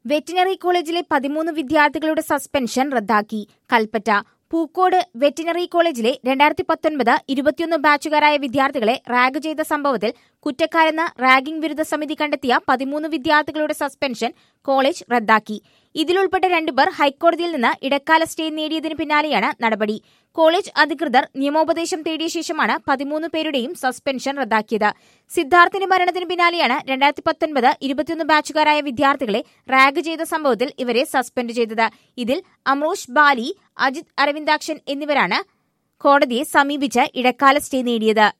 veterinary കോളേജിലെ പതിമൂന്ന് വിദ്യാർത്ഥികളുടെ സസ്പെൻഷൻ റദ്ദാക്കി കൽപ്പറ്റ പൂക്കോട് വെറ്റിനറി കോളേജിലെ രണ്ടായിരത്തി പത്തൊൻപത് ഇരുപത്തിയൊന്ന് ബാച്ചുകാരായ വിദ്യാർത്ഥികളെ റാഗ് ചെയ്ത സംഭവത്തിൽ കുറ്റക്കാരെന്ന് റാഗിംഗ് വിരുദ്ധ സമിതി കണ്ടെത്തിയ പതിമൂന്ന് വിദ്യാർത്ഥികളുടെ സസ്പെൻഷൻ കോളേജ് റദ്ദാക്കി ഇതിലുൾപ്പെട്ട രണ്ടുപേർ ഹൈക്കോടതിയിൽ നിന്ന് ഇടക്കാല സ്റ്റേ നേടിയതിന് പിന്നാലെയാണ് നടപടി കോളേജ് അധികൃതർ നിയമോപദേശം തേടിയ ശേഷമാണ് പതിമൂന്ന് പേരുടെയും സസ്പെൻഷൻ റദ്ദാക്കിയത് സിദ്ധാർത്ഥിന്റെ മരണത്തിന് പിന്നാലെയാണ് രണ്ടായിരത്തി പത്തൊൻപത് ഇരുപത്തിയൊന്ന് ബാച്ചുകാരായ വിദ്യാർത്ഥികളെ റാഗ് ചെയ്ത സംഭവത്തിൽ ഇവരെ സസ്പെൻഡ് ചെയ്തത് ഇതിൽ അമ്രോഷ് ബാലി അജിത് അരവിന്ദാക്ഷൻ എന്നിവരാണ് കോടതിയെ സമീപിച്ച് ഇടക്കാല സ്റ്റേ നേടിയത്